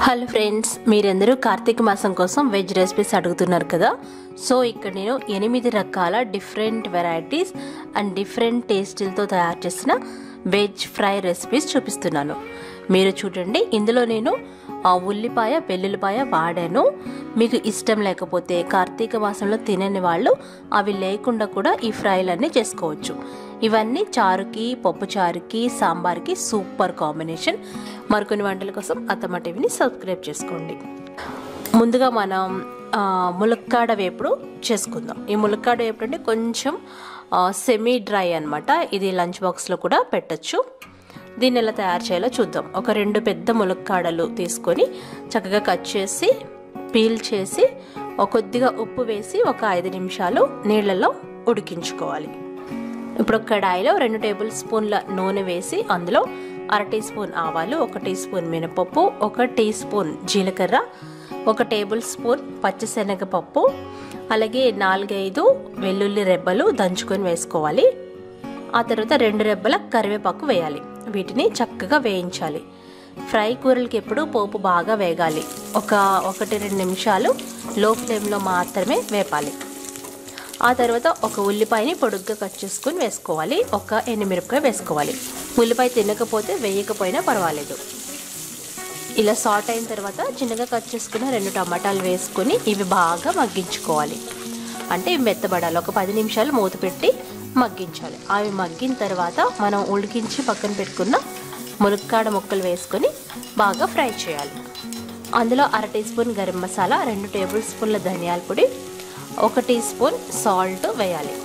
hello friends మీరందరూ కార్తీక మాసం కోసం వెజ్ రెసిపీస్ అడుగుతున్నారు కదా సో ఇక్కడ నేను ఎనిమిది రకాల డిఫరెంట్ వెరైటీస్ అండ్ డిఫరెంట్ టేస్టులతో తయారు చేసిన వెజ్ ఫ్రై రెసిపీస్ చూపిస్తున్నాను మీరు చూడండి ఇందులో నేను ఆ ఉల్లిపాయ వెల్లుల్లిపాయ వాడాను మీకు ఇష్టం లేకపోతే కార్తీక మాసంలో తినని వాళ్ళు అవి లేకుండా కూడా ఈ ఫ్రైలన్నీ చేసుకోవచ్చు ఇవన్నీ చారుకి పప్పు చారుకి సాంబార్కి సూపర్ కాంబినేషన్ మరికొన్ని వంటల కోసం అత్తమ్మ టీవీని సబ్స్క్రైబ్ చేసుకోండి ముందుగా మనం ఆ, ములక్కాడ వేపుడు చేసుకుందాం ఈ ములక్కాడ వేపుడు అంటే కొంచెం సెమీ డ్రై అనమాట ఇది లంచ్ బాక్స్లో కూడా పెట్టచ్చు దీన్ని ఎలా తయారు చేయాలో చూద్దాం ఒక రెండు పెద్ద ములక్కాడలు తీసుకొని చక్కగా కట్ చేసి పీల్ చేసి ఒక కొద్దిగా ఉప్పు వేసి ఒక ఐదు నిమిషాలు నీళ్ళలో ఉడికించుకోవాలి ఇప్పుడు ఒక కడాయిలో రెండు టేబుల్ స్పూన్ల నూనె వేసి అందులో అర టీ స్పూన్ ఆవాలు ఒక టీ స్పూన్ మినపప్పు ఒక టీ స్పూన్ జీలకర్ర ఒక టేబుల్ స్పూన్ పచ్చిశనగపప్పు అలాగే నాలుగైదు వెల్లుల్లి రెబ్బలు దంచుకొని వేసుకోవాలి ఆ తర్వాత రెండు రెబ్బల కరివేపాకు వేయాలి వీటిని చక్కగా వేయించాలి ఫ్రై కూరలకి ఎప్పుడు పోపు బాగా వేగాలి ఒక ఒకటి రెండు నిమిషాలు లో ఫ్లేమ్లో మాత్రమే వేపాలి ఆ తర్వాత ఒక ఉల్లిపాయని పొడుగ్గా కట్ చేసుకుని వేసుకోవాలి ఒక ఎండుమిరపకాయ వేసుకోవాలి ఉల్లిపాయ తినకపోతే వేయకపోయినా పర్వాలేదు ఇలా సాట్ అయిన తర్వాత చిన్నగా కట్ చేసుకున్న రెండు టమాటాలు వేసుకొని ఇవి బాగా మగ్గించుకోవాలి అంటే ఇవి మెత్తబడాలి ఒక పది నిమిషాలు మూత పెట్టి మగ్గించాలి అవి మగ్గిన తర్వాత మనం ఉడికించి పక్కన పెట్టుకున్న ములక్కాడ ముక్కలు వేసుకొని బాగా ఫ్రై చేయాలి అందులో అర టీ స్పూన్ గరం మసాలా రెండు టేబుల్ స్పూన్ల ధనియాల పొడి ఒక టీ స్పూన్ సాల్ట్ వేయాలి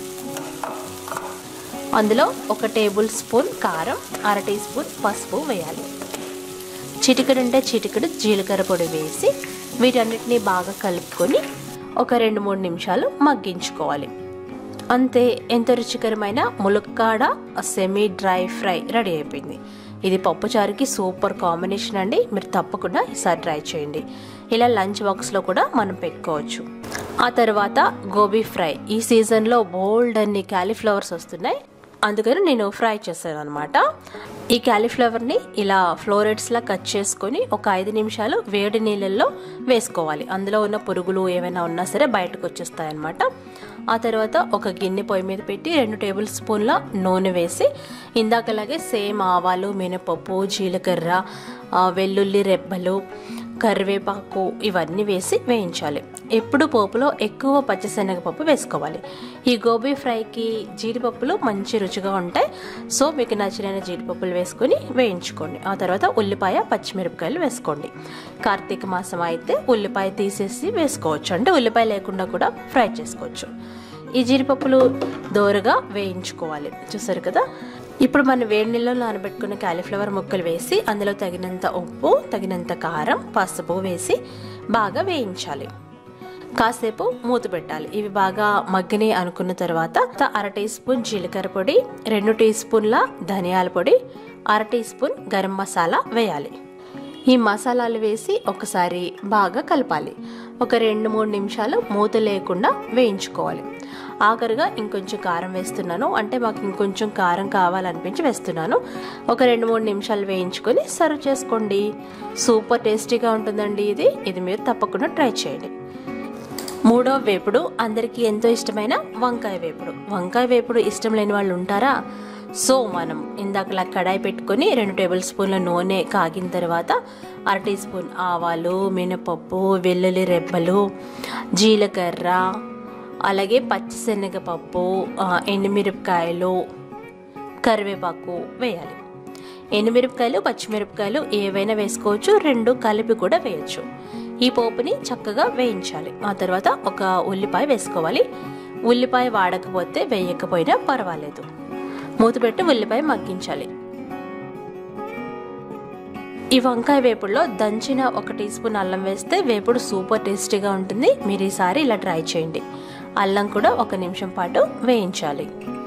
అందులో ఒక టేబుల్ స్పూన్ కారం అర టీ స్పూన్ పసుపు వేయాలి చిటికెడు అంటే చిటికెడు జీలకర్ర పొడి వేసి వీటన్నిటిని బాగా కలుపుకొని ఒక రెండు మూడు నిమిషాలు మగ్గించుకోవాలి అంతే ఎంతో రుచికరమైన ములక్కాడ సెమీ డ్రై ఫ్రై రెడీ అయిపోయింది ఇది పప్పుచారుకి సూపర్ కాంబినేషన్ అండి మీరు తప్పకుండా ఈసారి ట్రై చేయండి ఇలా లంచ్ బాక్స్లో కూడా మనం పెట్టుకోవచ్చు ఆ తర్వాత గోబీ ఫ్రై ఈ సీజన్లో బోల్డ్ అన్ని క్యాలీఫ్లవర్స్ వస్తున్నాయి అందుకని నేను ఫ్రై చేశాను అనమాట ఈ క్యాలీఫ్లవర్ని ఇలా ఫ్లోరెట్స్లా కట్ చేసుకొని ఒక ఐదు నిమిషాలు వేడి నీళ్ళల్లో వేసుకోవాలి అందులో ఉన్న పురుగులు ఏమైనా ఉన్నా సరే బయటకు వచ్చేస్తాయి అనమాట ఆ తర్వాత ఒక గిన్నె పొయ్యి మీద పెట్టి రెండు టేబుల్ స్పూన్ల నూనె వేసి ఇందాకలాగే సేమ్ ఆవాలు మినపప్పు జీలకర్ర ఆ, వెల్లుల్లి రెబ్బలు కరివేపాకు ఇవన్నీ వేసి వేయించాలి ఎప్పుడు పోపులో ఎక్కువ పచ్చిశనగపప్పు వేసుకోవాలి ఈ గోబీ ఫ్రైకి జీడిపప్పులు మంచి రుచిగా ఉంటాయి సో మీకు నచ్చిన జీడిపప్పులు వేసుకొని వేయించుకోండి ఆ తర్వాత ఉల్లిపాయ పచ్చిమిరపకాయలు వేసుకోండి కార్తీక మాసం అయితే ఉల్లిపాయ తీసేసి వేసుకోవచ్చు అంటే ఉల్లిపాయ లేకుండా కూడా ఫ్రై చేసుకోవచ్చు ఈ జీడిపప్పులు దోరగా వేయించుకోవాలి చూసారు కదా ఇప్పుడు మనం వేడి నీళ్ళలో నానబెట్టుకున్న కాలీఫ్లవర్ ముక్కలు వేసి అందులో తగినంత ఉప్పు తగినంత కారం పసుపు వేసి బాగా వేయించాలి కాసేపు మూత పెట్టాలి ఇవి బాగా మగ్గినాయి అనుకున్న తర్వాత అర టీ స్పూన్ జీలకర్ర పొడి రెండు టీ స్పూన్ల ధనియాల పొడి అర టీ స్పూన్ గరం మసాలా వేయాలి ఈ మసాలాలు వేసి ఒకసారి బాగా కలపాలి ఒక రెండు మూడు నిమిషాలు మూత లేకుండా వేయించుకోవాలి ఆఖరిగా ఇంకొంచెం కారం వేస్తున్నాను అంటే మాకు ఇంకొంచెం కారం కావాలనిపించి వేస్తున్నాను ఒక రెండు మూడు నిమిషాలు వేయించుకొని సర్వ్ చేసుకోండి సూపర్ టేస్టీగా ఉంటుందండి ఇది ఇది మీరు తప్పకుండా ట్రై చేయండి మూడో వేపుడు అందరికీ ఎంతో ఇష్టమైన వంకాయ వేపుడు వంకాయ వేపుడు ఇష్టం లేని వాళ్ళు ఉంటారా సో మనం ఇందాకలా కడాయి పెట్టుకొని రెండు టేబుల్ స్పూన్ల నూనె కాగిన తర్వాత అర టీ స్పూన్ ఆవాలు మినపప్పు వెల్లుల్లి రెబ్బలు జీలకర్ర అలాగే పచ్చిశనగపప్పు ఆ, ఎండుమిరపకాయలు కరివేపాకు వేయాలి ఎండుమిరపకాయలు పచ్చిమిరపకాయలు ఏవైనా వేసుకోవచ్చు రెండు కలిపి కూడా వేయచ్చు ఈ పోపుని చక్కగా వేయించాలి ఆ తర్వాత ఒక ఉల్లిపాయ వేసుకోవాలి ఉల్లిపాయ వాడకపోతే వేయకపోయినా పర్వాలేదు మూత పెట్టి ఉల్లిపాయ మగ్గించాలి ఈ వంకాయ వేపుడులో దంచిన ఒక టీ స్పూన్ అల్లం వేస్తే వేపుడు సూపర్ టేస్టీగా ఉంటుంది మీరు ఈసారి ఇలా ట్రై చేయండి అల్లం కూడా ఒక నిమిషం పాటు వేయించాలి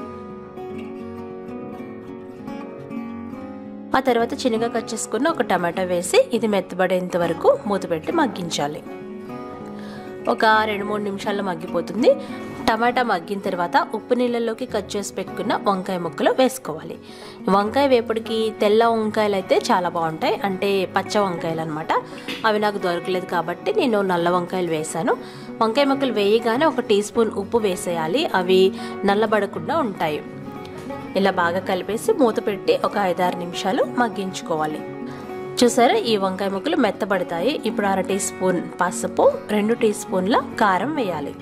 ఆ తర్వాత చిన్నగా కట్ చేసుకున్న ఒక టమాటా వేసి ఇది మెత్తబడేంత వరకు మూత పెట్టి మగ్గించాలి ఒక రెండు మూడు నిమిషాల్లో మగ్గిపోతుంది టమాటా మగ్గిన తర్వాత ఉప్పు నీళ్ళలోకి కట్ చేసి పెట్టుకున్న వంకాయ ముక్కలు వేసుకోవాలి వంకాయ వేపుడికి తెల్ల వంకాయలు అయితే చాలా బాగుంటాయి అంటే పచ్చ వంకాయలు అనమాట అవి నాకు దొరకలేదు కాబట్టి నేను నల్ల వంకాయలు వేశాను వంకాయ ముక్కలు వేయగానే ఒక టీ స్పూన్ ఉప్పు వేసేయాలి అవి నల్లబడకుండా ఉంటాయి ఇలా బాగా కలిపేసి మూత పెట్టి ఒక ఐదారు నిమిషాలు మగ్గించుకోవాలి చూసారా ఈ వంకాయ ముక్కలు మెత్తబడతాయి ఇప్పుడు అర టీ స్పూన్ పసుపు రెండు టీ స్పూన్ల కారం వేయాలి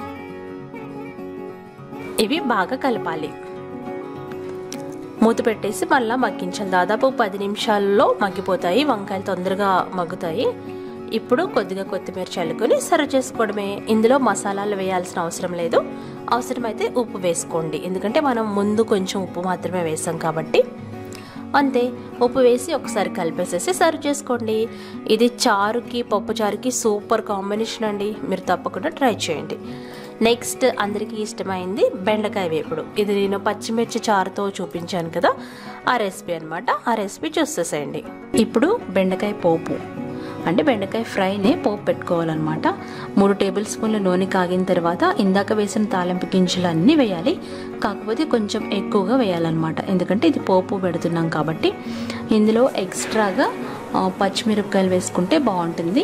ఇవి బాగా కలపాలి మూత పెట్టేసి మళ్ళీ మగ్గించాలి దాదాపు పది నిమిషాల్లో మగ్గిపోతాయి వంకాయలు తొందరగా మగ్గుతాయి ఇప్పుడు కొద్దిగా కొత్తిమీర చల్లుకొని సర్వ్ చేసుకోవడమే ఇందులో మసాలాలు వేయాల్సిన అవసరం లేదు అవసరమైతే ఉప్పు వేసుకోండి ఎందుకంటే మనం ముందు కొంచెం ఉప్పు మాత్రమే వేసాం కాబట్టి అంతే ఉప్పు వేసి ఒకసారి కలిపేసేసి సర్వ్ చేసుకోండి ఇది చారుకి పప్పు చారుకి సూపర్ కాంబినేషన్ అండి మీరు తప్పకుండా ట్రై చేయండి నెక్స్ట్ అందరికీ ఇష్టమైంది బెండకాయ వేపుడు ఇది నేను పచ్చిమిర్చి చారుతో చూపించాను కదా ఆ రెసిపీ అనమాట ఆ రెసిపీ చూసేసేయండి ఇప్పుడు బెండకాయ పోపు అంటే బెండకాయ ఫ్రైనే పోపు పెట్టుకోవాలన్నమాట మూడు టేబుల్ స్పూన్ల నూనె కాగిన తర్వాత ఇందాక వేసిన తాలింపు గింజలు అన్నీ వేయాలి కాకపోతే కొంచెం ఎక్కువగా వేయాలన్నమాట ఎందుకంటే ఇది పోపు పెడుతున్నాం కాబట్టి ఇందులో ఎక్స్ట్రాగా పచ్చిమిరపకాయలు వేసుకుంటే బాగుంటుంది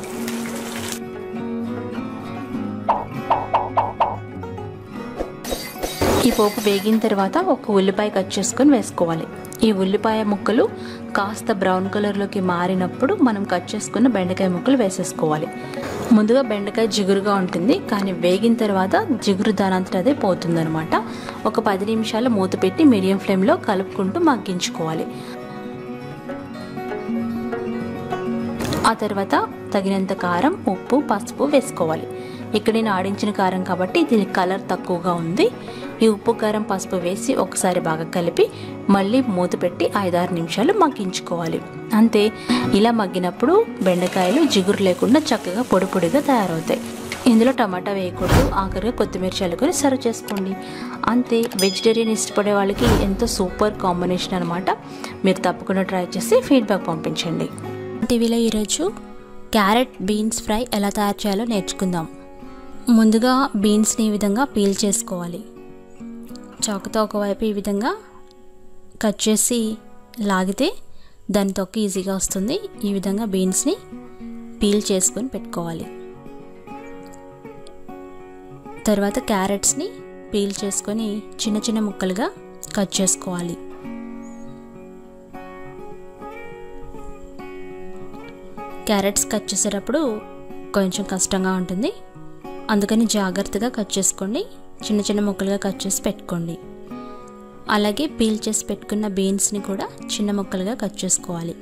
ఈ పోపు వేగిన తర్వాత ఒక ఉల్లిపాయ కట్ చేసుకొని వేసుకోవాలి ఈ ఉల్లిపాయ ముక్కలు కాస్త బ్రౌన్ కలర్లోకి మారినప్పుడు మనం కట్ చేసుకున్న బెండకాయ ముక్కలు వేసేసుకోవాలి ముందుగా బెండకాయ జిగురుగా ఉంటుంది కానీ వేగిన తర్వాత జిగురు దానంతట అదే పోతుందనమాట ఒక పది నిమిషాలు మూత పెట్టి మీడియం ఫ్లేమ్లో కలుపుకుంటూ మగ్గించుకోవాలి ఆ తర్వాత తగినంత కారం ఉప్పు పసుపు వేసుకోవాలి ఇక్కడ నేను ఆడించిన కారం కాబట్టి దీని కలర్ తక్కువగా ఉంది ఈ ఉప్పు కారం పసుపు వేసి ఒకసారి బాగా కలిపి మళ్ళీ మూత పెట్టి ఐదారు నిమిషాలు మగ్గించుకోవాలి అంతే ఇలా మగ్గినప్పుడు బెండకాయలు జిగురు లేకుండా చక్కగా పొడి పొడిగా తయారవుతాయి ఇందులో టమాటా వేయకూడదు ఆఖరిగా కొత్తిమీర చల్లుకొని సర్వ్ చేసుకోండి అంతే వెజిటేరియన్ ఇష్టపడే వాళ్ళకి ఎంతో సూపర్ కాంబినేషన్ అనమాట మీరు తప్పకుండా ట్రై చేసి ఫీడ్బ్యాక్ పంపించండి టీవీలో ఈరోజు క్యారెట్ బీన్స్ ఫ్రై ఎలా తయారు చేయాలో నేర్చుకుందాం ముందుగా బీన్స్ని ఈ విధంగా పీల్ చేసుకోవాలి చాకుతో ఒకవైపు ఈ విధంగా కట్ చేసి లాగితే దాని తొక్క ఈజీగా వస్తుంది ఈ విధంగా బీన్స్ని పీల్ చేసుకొని పెట్టుకోవాలి తర్వాత క్యారెట్స్ని పీల్ చేసుకొని చిన్న చిన్న ముక్కలుగా కట్ చేసుకోవాలి క్యారెట్స్ కట్ చేసేటప్పుడు కొంచెం కష్టంగా ఉంటుంది అందుకని జాగ్రత్తగా కట్ చేసుకోండి చిన్న చిన్న ముక్కలుగా కట్ చేసి పెట్టుకోండి అలాగే పీల్ చేసి పెట్టుకున్న బీన్స్ని కూడా చిన్న ముక్కలుగా కట్ చేసుకోవాలి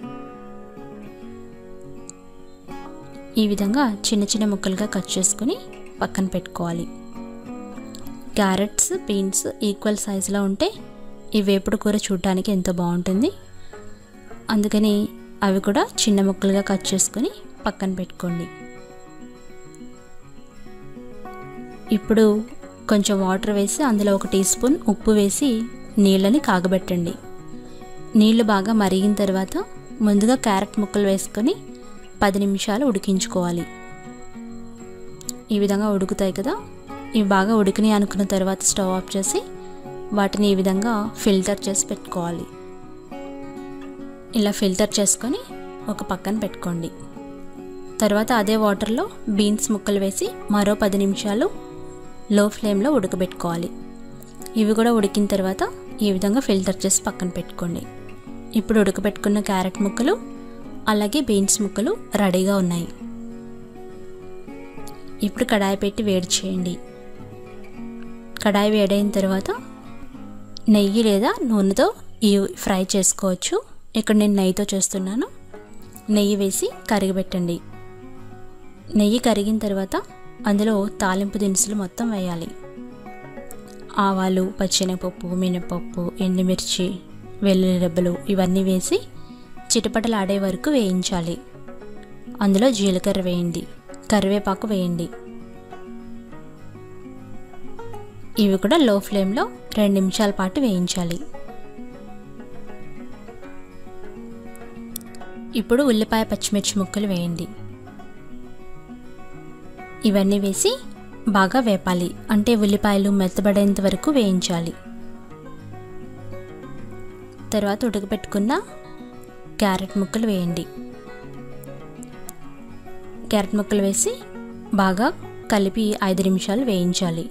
ఈ విధంగా చిన్న చిన్న ముక్కలుగా కట్ చేసుకొని పక్కన పెట్టుకోవాలి క్యారెట్స్ బీన్స్ ఈక్వల్ సైజులో ఉంటే ఈ వేపుడు కూర చూడడానికి ఎంతో బాగుంటుంది అందుకని అవి కూడా చిన్న ముక్కలుగా కట్ చేసుకొని పక్కన పెట్టుకోండి ఇప్పుడు కొంచెం వాటర్ వేసి అందులో ఒక టీ స్పూన్ ఉప్పు వేసి నీళ్ళని కాగబెట్టండి నీళ్లు బాగా మరిగిన తర్వాత ముందుగా క్యారెట్ ముక్కలు వేసుకొని పది నిమిషాలు ఉడికించుకోవాలి ఈ విధంగా ఉడుకుతాయి కదా ఇవి బాగా ఉడికిని అనుకున్న తర్వాత స్టవ్ ఆఫ్ చేసి వాటిని ఈ విధంగా ఫిల్టర్ చేసి పెట్టుకోవాలి ఇలా ఫిల్టర్ చేసుకొని ఒక పక్కన పెట్టుకోండి తర్వాత అదే వాటర్లో బీన్స్ ముక్కలు వేసి మరో పది నిమిషాలు లో ఫ్లేమ్లో ఉడకబెట్టుకోవాలి ఇవి కూడా ఉడికిన తర్వాత ఈ విధంగా ఫిల్టర్ చేసి పక్కన పెట్టుకోండి ఇప్పుడు ఉడకబెట్టుకున్న క్యారెట్ ముక్కలు అలాగే బీన్స్ ముక్కలు రెడీగా ఉన్నాయి ఇప్పుడు కడాయి పెట్టి వేడి చేయండి కడాయి వేడైన తర్వాత నెయ్యి లేదా నూనెతో ఈ ఫ్రై చేసుకోవచ్చు ఇక్కడ నేను నెయ్యితో చేస్తున్నాను నెయ్యి వేసి కరిగిపెట్టండి నెయ్యి కరిగిన తర్వాత అందులో తాలింపు దినుసులు మొత్తం వేయాలి ఆవాలు పచ్చెనగపప్పు మినపప్పు ఎండుమిర్చి వెల్లుల్లి రెబ్బలు ఇవన్నీ వేసి చిటపటలాడే వరకు వేయించాలి అందులో జీలకర్ర వేయండి కరివేపాకు వేయండి ఇవి కూడా లో ఫ్లేమ్లో రెండు నిమిషాల పాటు వేయించాలి ఇప్పుడు ఉల్లిపాయ పచ్చిమిర్చి ముక్కలు వేయండి ఇవన్నీ వేసి బాగా వేపాలి అంటే ఉల్లిపాయలు మెత్తబడేంత వరకు వేయించాలి తర్వాత ఉడకపెట్టుకున్న క్యారెట్ ముక్కలు వేయండి క్యారెట్ ముక్కలు వేసి బాగా కలిపి ఐదు నిమిషాలు వేయించాలి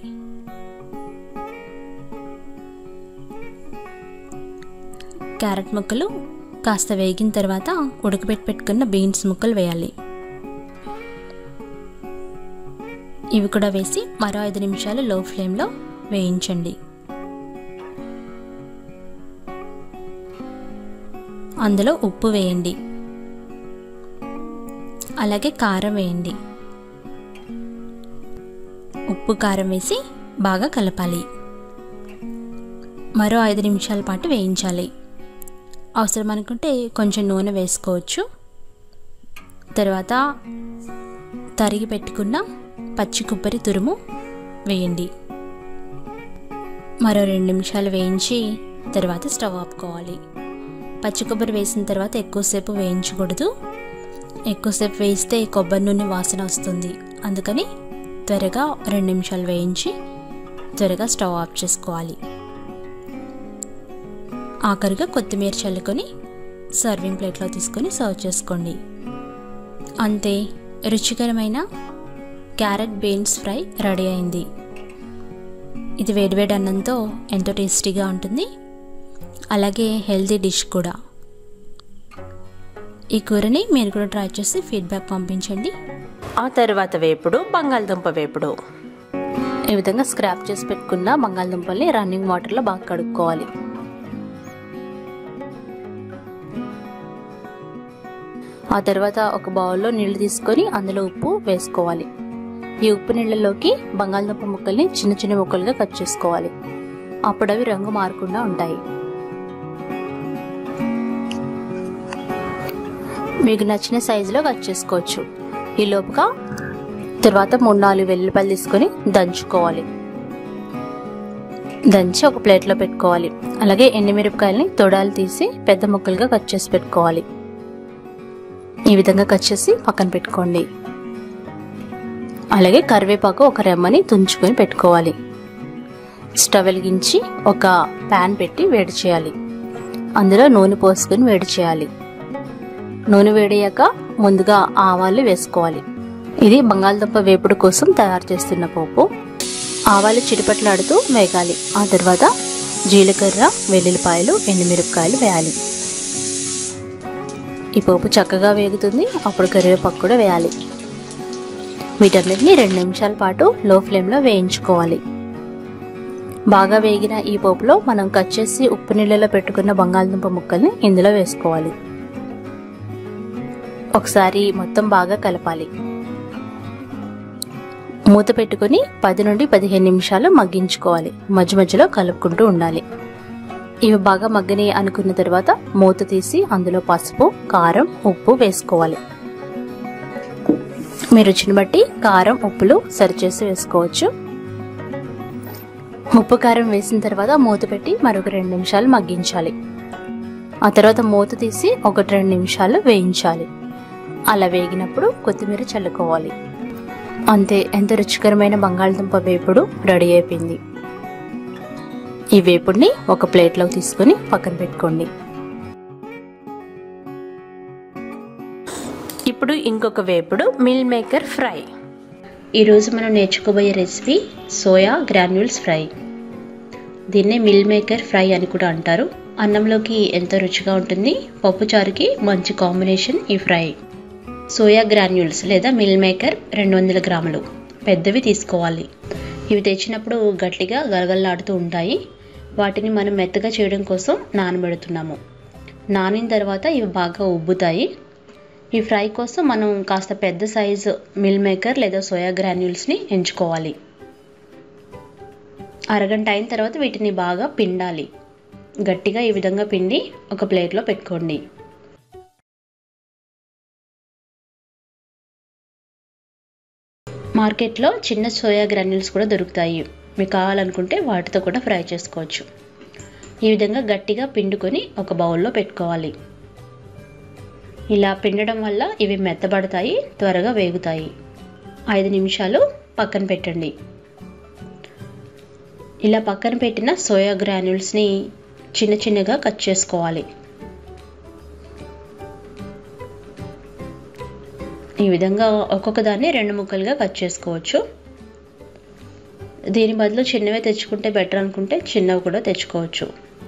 క్యారెట్ ముక్కలు కాస్త వేగిన తర్వాత ఉడకబెట్టి పెట్టుకున్న బీన్స్ ముక్కలు వేయాలి ఇవి కూడా వేసి మరో ఐదు నిమిషాలు లో ఫ్లేమ్లో వేయించండి అందులో ఉప్పు వేయండి అలాగే కారం వేయండి ఉప్పు కారం వేసి బాగా కలపాలి మరో ఐదు నిమిషాల పాటు వేయించాలి అవసరం అనుకుంటే కొంచెం నూనె వేసుకోవచ్చు తర్వాత తరిగి పెట్టుకున్న పచ్చి కొబ్బరి తురుము వేయండి మరో రెండు నిమిషాలు వేయించి తర్వాత స్టవ్ ఆపుకోవాలి పచ్చి కొబ్బరి వేసిన తర్వాత ఎక్కువసేపు వేయించకూడదు ఎక్కువసేపు వేయిస్తే కొబ్బరి నూనె వాసన వస్తుంది అందుకని త్వరగా రెండు నిమిషాలు వేయించి త్వరగా స్టవ్ ఆఫ్ చేసుకోవాలి ఆఖరిగా కొత్తిమీర చల్లుకొని సర్వింగ్ ప్లేట్లో తీసుకొని సర్వ్ చేసుకోండి అంతే రుచికరమైన క్యారెట్ బీన్స్ ఫ్రై రెడీ అయింది ఇది వేడివేడి అన్నంతో ఎంతో టేస్టీగా ఉంటుంది అలాగే హెల్తీ డిష్ కూడా ఈ కూరని మీరు కూడా ట్రై చేసి ఫీడ్బ్యాక్ పంపించండి ఆ తర్వాత వేపుడు బంగాళదుంప వేపుడు ఈ విధంగా స్క్రాప్ చేసి పెట్టుకున్న బంగాళదుంపల్ని రన్నింగ్ వాటర్లో బాగా కడుక్కోవాలి ఆ తర్వాత ఒక బౌల్లో నీళ్లు తీసుకొని అందులో ఉప్పు వేసుకోవాలి ఈ ఉప్పు నీళ్ళలోకి బంగాళదుంప ముక్కల్ని చిన్న చిన్న ముక్కలుగా కట్ చేసుకోవాలి అప్పుడు అవి రంగు మారకుండా ఉంటాయి మీకు నచ్చిన సైజులో కట్ చేసుకోవచ్చు ఈ లోపుగా తర్వాత మూడు నాలుగు వెల్లుల్లిపాయలు తీసుకొని దంచుకోవాలి దంచి ఒక ప్లేట్లో పెట్టుకోవాలి అలాగే ఎండుమిరపకాయలని తొడాలు తీసి పెద్ద ముక్కలుగా కట్ చేసి పెట్టుకోవాలి ఈ విధంగా కట్ చేసి పక్కన పెట్టుకోండి అలాగే కరివేపాకు ఒక రెమ్మని తుంచుకొని పెట్టుకోవాలి స్టవ్ వెలిగించి ఒక ప్యాన్ పెట్టి వేడి చేయాలి అందులో నూనె పోసుకొని వేడి చేయాలి నూనె వేడయ్యాక ముందుగా ఆవాలు వేసుకోవాలి ఇది బంగాళదుంప వేపుడు కోసం తయారు చేస్తున్న పోపు ఆవాలు చిటిపట్లాడుతూ వేగాలి ఆ తర్వాత జీలకర్ర వెల్లుల్లిపాయలు ఎండుమిరపకాయలు వేయాలి ఈ పోపు చక్కగా వేగుతుంది అప్పుడు కరివేపాకు కూడా వేయాలి వీటన్నిటిని రెండు నిమిషాల పాటు లో ఫ్లేమ్లో వేయించుకోవాలి బాగా వేగిన ఈ పోపులో మనం కట్ చేసి ఉప్పు నీళ్ళలో పెట్టుకున్న బంగాళదుంప ముక్కల్ని ఇందులో వేసుకోవాలి ఒకసారి మొత్తం బాగా కలపాలి మూత పెట్టుకుని పది నుండి పదిహేను నిమిషాలు మగ్గించుకోవాలి మధ్య మధ్యలో కలుపుకుంటూ ఉండాలి ఇవి బాగా మగ్గని అనుకున్న తర్వాత మూత తీసి అందులో పసుపు కారం ఉప్పు వేసుకోవాలి మీ రుచిని బట్టి కారం ఉప్పులు సరిచేసి వేసుకోవచ్చు ఉప్పు కారం వేసిన తర్వాత మూత పెట్టి మరొక రెండు నిమిషాలు మగ్గించాలి ఆ తర్వాత మూత తీసి ఒకటి రెండు నిమిషాలు వేయించాలి అలా వేగినప్పుడు కొత్తిమీర చల్లుకోవాలి అంతే ఎంత రుచికరమైన బంగాళదుంప వేపుడు రెడీ అయిపోయింది ఈ వేపుడిని ఒక ప్లేట్లోకి తీసుకొని పక్కన పెట్టుకోండి ఇప్పుడు ఇంకొక వేపుడు మిల్ మేకర్ ఫ్రై ఈరోజు మనం నేర్చుకోబోయే రెసిపీ సోయా గ్రాన్యూల్స్ ఫ్రై దీన్నే మిల్ మేకర్ ఫ్రై అని కూడా అంటారు అన్నంలోకి ఎంతో రుచిగా ఉంటుంది పప్పుచారుకి మంచి కాంబినేషన్ ఈ ఫ్రై సోయా గ్రాన్యూల్స్ లేదా మిల్ మేకర్ రెండు వందల గ్రాములు పెద్దవి తీసుకోవాలి ఇవి తెచ్చినప్పుడు గట్టిగా గలగలలాడుతూ ఉంటాయి వాటిని మనం మెత్తగా చేయడం కోసం నానబెడుతున్నాము నానిన తర్వాత ఇవి బాగా ఉబ్బుతాయి ఈ ఫ్రై కోసం మనం కాస్త పెద్ద సైజు మిల్ మేకర్ లేదా సోయా గ్రాన్యూల్స్ని ఎంచుకోవాలి అరగంట అయిన తర్వాత వీటిని బాగా పిండాలి గట్టిగా ఈ విధంగా పిండి ఒక ప్లేట్లో పెట్టుకోండి మార్కెట్లో చిన్న సోయా గ్రాన్యూల్స్ కూడా దొరుకుతాయి మీకు కావాలనుకుంటే వాటితో కూడా ఫ్రై చేసుకోవచ్చు ఈ విధంగా గట్టిగా పిండుకొని ఒక బౌల్లో పెట్టుకోవాలి ఇలా పిండడం వల్ల ఇవి మెత్తబడతాయి త్వరగా వేగుతాయి ఐదు నిమిషాలు పక్కన పెట్టండి ఇలా పక్కన పెట్టిన సోయా గ్రాన్యూల్స్ని చిన్న చిన్నగా కట్ చేసుకోవాలి ఈ విధంగా ఒక్కొక్క దాన్ని రెండు ముక్కలుగా కట్ చేసుకోవచ్చు దీని బదులు చిన్నవే తెచ్చుకుంటే బెటర్ అనుకుంటే చిన్నవి కూడా తెచ్చుకోవచ్చు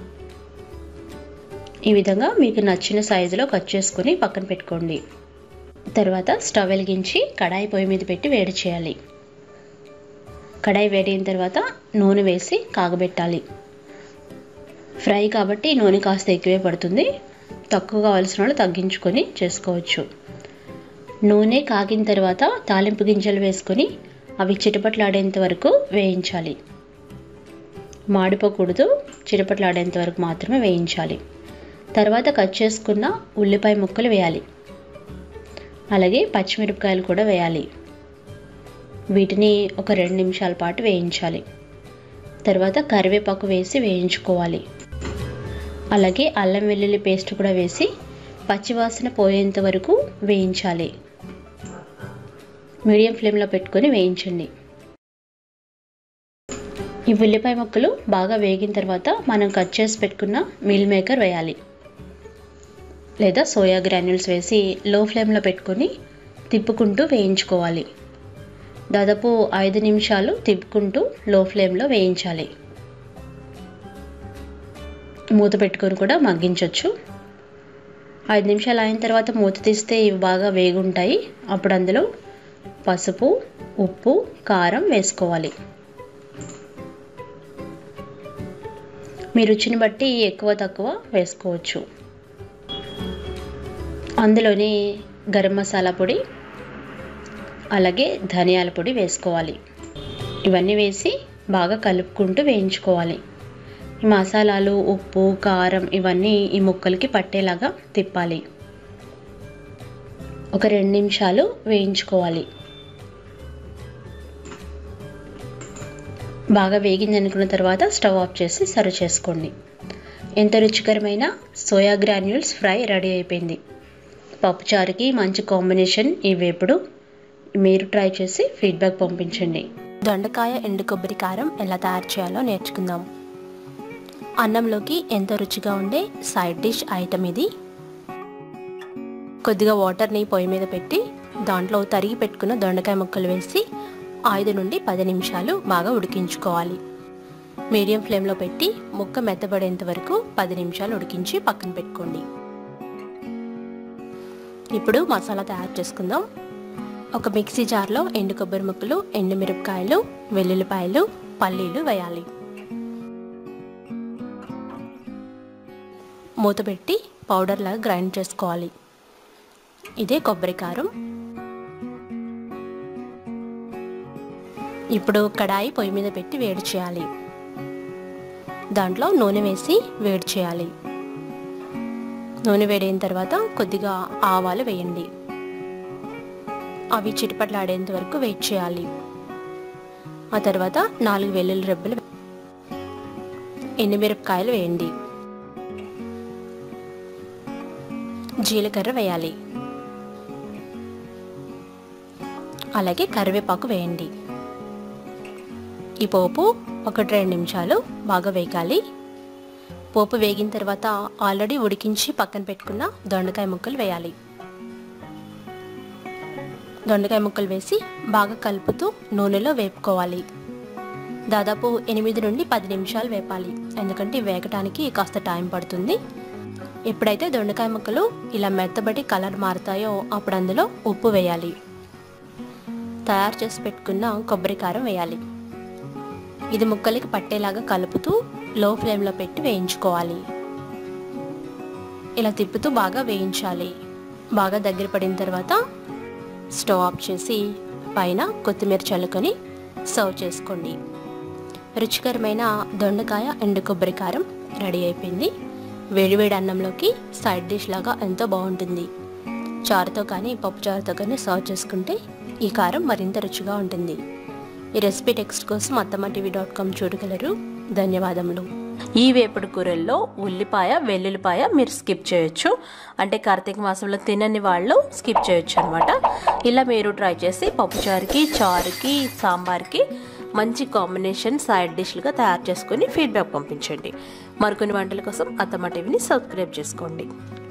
ఈ విధంగా మీకు నచ్చిన సైజులో కట్ చేసుకొని పక్కన పెట్టుకోండి తర్వాత స్టవ్ వెలిగించి కడాయి పొయ్యి మీద పెట్టి వేడి చేయాలి కడాయి వేడైన తర్వాత నూనె వేసి కాగబెట్టాలి ఫ్రై కాబట్టి నూనె కాస్త ఎక్కువే పడుతుంది తక్కువ కావాల్సిన వాళ్ళు తగ్గించుకొని చేసుకోవచ్చు నూనె కాగిన తర్వాత తాలింపు గింజలు వేసుకొని అవి చిటపట్లాడేంత వరకు వేయించాలి మాడిపోకూడదు చిటపట్లాడేంత వరకు మాత్రమే వేయించాలి తర్వాత కట్ చేసుకున్న ఉల్లిపాయ ముక్కలు వేయాలి అలాగే పచ్చిమిరపకాయలు కూడా వేయాలి వీటిని ఒక రెండు నిమిషాల పాటు వేయించాలి తర్వాత కరివేపాకు వేసి వేయించుకోవాలి అలాగే అల్లం వెల్లుల్లి పేస్ట్ కూడా వేసి పచ్చివాసన పోయేంత వరకు వేయించాలి మీడియం ఫ్లేమ్లో పెట్టుకొని వేయించండి ఈ ఉల్లిపాయ ముక్కలు బాగా వేగిన తర్వాత మనం కట్ చేసి పెట్టుకున్న మిల్ మేకర్ వేయాలి లేదా సోయా గ్రాన్యూల్స్ వేసి లో ఫ్లేమ్లో పెట్టుకొని తిప్పుకుంటూ వేయించుకోవాలి దాదాపు ఐదు నిమిషాలు తిప్పుకుంటూ లో ఫ్లేమ్లో వేయించాలి మూత పెట్టుకొని కూడా మగ్గించవచ్చు ఐదు నిమిషాలు అయిన తర్వాత మూత తీస్తే ఇవి బాగా వేగుంటాయి అప్పుడు అందులో పసుపు ఉప్పు కారం వేసుకోవాలి మీ రుచిని బట్టి ఎక్కువ తక్కువ వేసుకోవచ్చు అందులోని గరం మసాలా పొడి అలాగే ధనియాల పొడి వేసుకోవాలి ఇవన్నీ వేసి బాగా కలుపుకుంటూ వేయించుకోవాలి ఈ మసాలాలు ఉప్పు కారం ఇవన్నీ ఈ ముక్కలకి పట్టేలాగా తిప్పాలి ఒక రెండు నిమిషాలు వేయించుకోవాలి బాగా వేగింది అనుకున్న తర్వాత స్టవ్ ఆఫ్ చేసి సర్వ్ చేసుకోండి ఎంత రుచికరమైన సోయా గ్రాన్యూల్స్ ఫ్రై రెడీ అయిపోయింది పప్పుచారుకి మంచి కాంబినేషన్ ఈ వేపుడు మీరు ట్రై చేసి ఫీడ్బ్యాక్ పంపించండి దొండకాయ ఎండు కొబ్బరి కారం ఎలా తయారు చేయాలో నేర్చుకుందాం అన్నంలోకి ఎంతో రుచిగా ఉండే సైడ్ డిష్ ఐటమ్ ఇది కొద్దిగా వాటర్ని పొయ్యి మీద పెట్టి దాంట్లో తరిగి పెట్టుకున్న దొండకాయ ముక్కలు వేసి ఐదు నుండి పది నిమిషాలు బాగా ఉడికించుకోవాలి మీడియం ఫ్లేమ్లో పెట్టి ముక్క మెత్తబడేంత వరకు పది నిమిషాలు ఉడికించి పక్కన పెట్టుకోండి ఇప్పుడు మసాలా తయారు చేసుకుందాం ఒక మిక్సీ జార్లో ఎండు కొబ్బరి ముక్కలు ఎండు మిరపకాయలు వెల్లుల్లిపాయలు పల్లీలు వేయాలి మూత పెట్టి పౌడర్ లాగా గ్రైండ్ చేసుకోవాలి ఇదే కొబ్బరి కారం ఇప్పుడు కడాయి పొయ్యి మీద పెట్టి వేడి చేయాలి దాంట్లో నూనె వేసి వేడి చేయాలి నూనె వేడైన తర్వాత కొద్దిగా ఆవాలు వేయండి అవి చిటపట్లాడేంత వరకు వెయిట్ చేయాలి ఆ తర్వాత నాలుగు వెల్లుల్లి రెబ్బలు ఎండుమిరపకాయలు వేయండి జీలకర్ర వేయాలి అలాగే కరివేపాకు వేయండి ఈ పోపు ఒకటి రెండు నిమిషాలు బాగా వేగాలి పోపు వేగిన తర్వాత ఆల్రెడీ ఉడికించి పక్కన పెట్టుకున్న దొండకాయ ముక్కలు వేయాలి దొండకాయ ముక్కలు వేసి బాగా కలుపుతూ నూనెలో వేపుకోవాలి దాదాపు ఎనిమిది నుండి పది నిమిషాలు వేపాలి ఎందుకంటే వేగటానికి కాస్త టైం పడుతుంది ఎప్పుడైతే దొండకాయ ముక్కలు ఇలా మెత్తబడి కలర్ మారుతాయో అప్పుడు అందులో ఉప్పు వేయాలి తయారు చేసి పెట్టుకున్న కొబ్బరి కారం వేయాలి ఇది ముక్కలకి పట్టేలాగా కలుపుతూ లో ఫ్లేమ్లో పెట్టి వేయించుకోవాలి ఇలా తిప్పుతూ బాగా వేయించాలి బాగా దగ్గర పడిన తర్వాత స్టవ్ ఆఫ్ చేసి పైన కొత్తిమీర చల్లుకొని సర్వ్ చేసుకోండి రుచికరమైన దొండకాయ ఎండు కొబ్బరి కారం రెడీ అయిపోయింది వేడివేడి అన్నంలోకి సైడ్ డిష్ లాగా ఎంతో బాగుంటుంది చారుతో కానీ పప్పు చారుతో కానీ సర్వ్ చేసుకుంటే ఈ కారం మరింత రుచిగా ఉంటుంది ఈ రెసిపీ టెక్స్ట్ కోసం అత్తమ్మ టీవీ డాట్ కామ్ చూడగలరు ధన్యవాదములు ఈ వేపుడు కూరల్లో ఉల్లిపాయ వెల్లుల్లిపాయ మీరు స్కిప్ చేయొచ్చు అంటే కార్తీక మాసంలో తినని వాళ్ళు స్కిప్ చేయొచ్చు అనమాట ఇలా మీరు ట్రై చేసి పప్పుచారుకి చారుకి సాంబార్కి మంచి కాంబినేషన్ సైడ్ డిష్లుగా తయారు చేసుకొని ఫీడ్బ్యాక్ పంపించండి మరికొన్ని వంటల కోసం అత్తమ్మ టీవీని సబ్స్క్రైబ్ చేసుకోండి